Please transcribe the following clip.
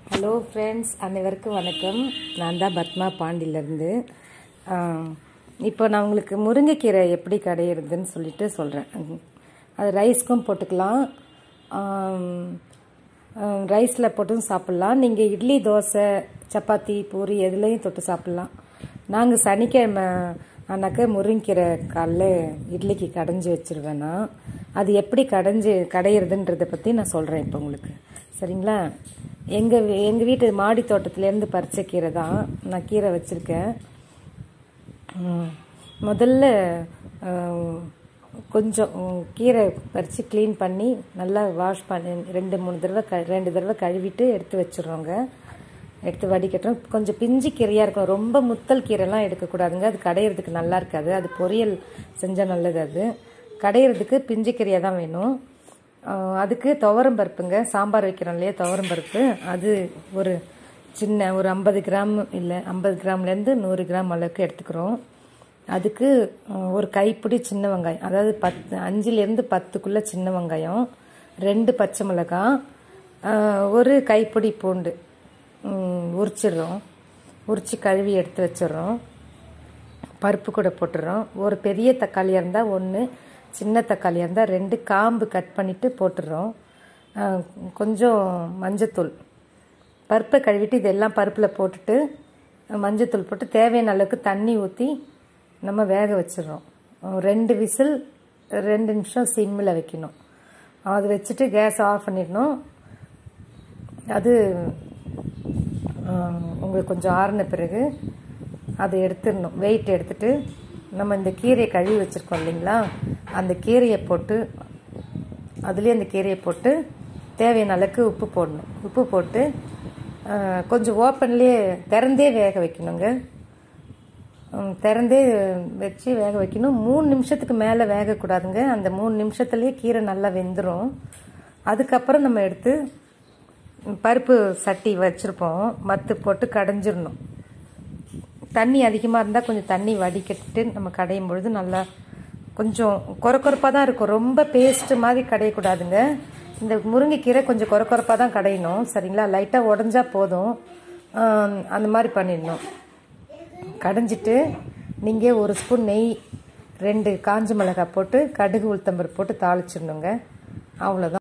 hello friends அனைவருக்கும் வணக்கம் நான் தான் பத்மா பாண்டியிலேருந்து இப்போ நான் உங்களுக்கு முருங்கைக்கீரை எப்படி கடையிறதுன்னு சொல்லிட்டு சொல்கிறேன் அது ரைஸ்க்கும் போட்டுக்கலாம் ரைஸில் போட்டும் சாப்பிட்லாம் நீங்கள் இட்லி தோசை சப்பாத்தி பூரி எதுலேயும் தொட்டு சாப்பிட்லாம் நாங்கள் சனிக்கிழமை ஆனாக்க முருங்கீரை காலைல இட்லிக்கு கடைஞ்சி வச்சுருவேன் நான் அது எப்படி கடைஞ்சி கடையிறதுன்றதை பற்றி நான் சொல்கிறேன் இப்போ உங்களுக்கு சரிங்களா எங்கள் எங்கள் வீட்டு மாடி தோட்டத்துலேருந்து பறித்த கீரை தான் நான் கீரை வச்சுருக்கேன் முதல்ல கொஞ்சம் கீரை பறித்து க்ளீன் பண்ணி நல்லா வாஷ் பண்ணி ரெண்டு மூணு தடவை க ரெண்டு தடவை கழுவிட்டு எடுத்து வச்சிடுறோங்க எடுத்து வடிக்கட்டும் கொஞ்சம் பிஞ்சு கீரையாக இருக்கும் ரொம்ப முத்தல் கீரைலாம் எடுக்கக்கூடாதுங்க அது கடையிறதுக்கு நல்லா இருக்காது அது பொரியல் செஞ்சால் நல்லது அது கடையிறதுக்கு பிஞ்சு கீரையாக தான் வேணும் அதுக்கு துவரம் பருப்புங்க சாம்பார் வைக்கிறோம் இல்லையா துவரம் பருப்பு அது ஒரு சின்ன ஒரு ஐம்பது கிராம் இல்லை ஐம்பது கிராம்லேருந்து நூறு கிராம் அளவுக்கு எடுத்துக்கிறோம் அதுக்கு ஒரு கைப்பிடி சின்ன வெங்காயம் அதாவது பத்து அஞ்சுலேருந்து பத்துக்குள்ளே சின்ன வெங்காயம் ரெண்டு பச்சை மிளகாய் ஒரு கைப்பிடி பூண்டு உரிச்சிடுறோம் உரித்து கழுவி எடுத்து வச்சிடுறோம் பருப்பு கூட போட்டுடுறோம் ஒரு பெரிய தக்காளியாக இருந்தால் ஒன்று சின்ன தக்காளியாக இருந்தால் ரெண்டு காம்பு கட் பண்ணிவிட்டு போட்டுடுறோம் கொஞ்சம் மஞ்சத்தூள் பருப்பை கழுவிட்டு இதெல்லாம் பருப்பில் போட்டுட்டு மஞ்சத்தூள் போட்டு தேவையான அளவுக்கு தண்ணி ஊற்றி நம்ம வேக வச்சிடுறோம் ரெண்டு விசில் ரெண்டு நிமிஷம் சிம்மில் வைக்கணும் அது வச்சுட்டு கேஸ் ஆஃப் பண்ணிடணும் அது உங்களுக்கு கொஞ்சம் ஆறின பிறகு அதை எடுத்துடணும் வெயிட் எடுத்துட்டு நம்ம இந்த கீரையை கழுவி வச்சுருக்கோம் இல்லைங்களா அந்த கீரையை போட்டு அதுலேயே அந்த கீரையை போட்டு தேவையான அளவுக்கு உப்பு போடணும் உப்பு போட்டு கொஞ்சம் ஓப்பன்லேயே திறந்தே வேக வைக்கணுங்க திறந்தே வச்சு வேக வைக்கணும் மூணு நிமிஷத்துக்கு மேலே வேகக்கூடாதுங்க அந்த மூணு நிமிஷத்துலேயே கீரை நல்லா வெந்துடும் அதுக்கப்புறம் நம்ம எடுத்து பருப்பு சட்டி வச்சுருப்போம் மத்து போட்டு கடைஞ்சிடணும் தண்ணி அதிகமாக இருந்தால் கொஞ்சம் தண்ணி வடிகட்டிட்டு நம்ம கடையும் பொழுது நல்லா கொஞ்சம் குறக்குறப்பாக தான் இருக்கும் ரொம்ப பேஸ்ட்டு மாதிரி கடையக்கூடாதுங்க இந்த முருங்கைக்கீரை கொஞ்சம் குறக்குறப்பாக தான் கடையணும் சரிங்களா லைட்டாக உடஞ்சா போதும் அந்த மாதிரி பண்ணிடணும் கடைஞ்சிட்டு நீங்கள் ஒரு ஸ்பூன் நெய் ரெண்டு காஞ்ச மிளகாய் போட்டு கடுகு உளுத்தம்பருப்பு போட்டு தாளிச்சிடணுங்க அவ்வளோதான்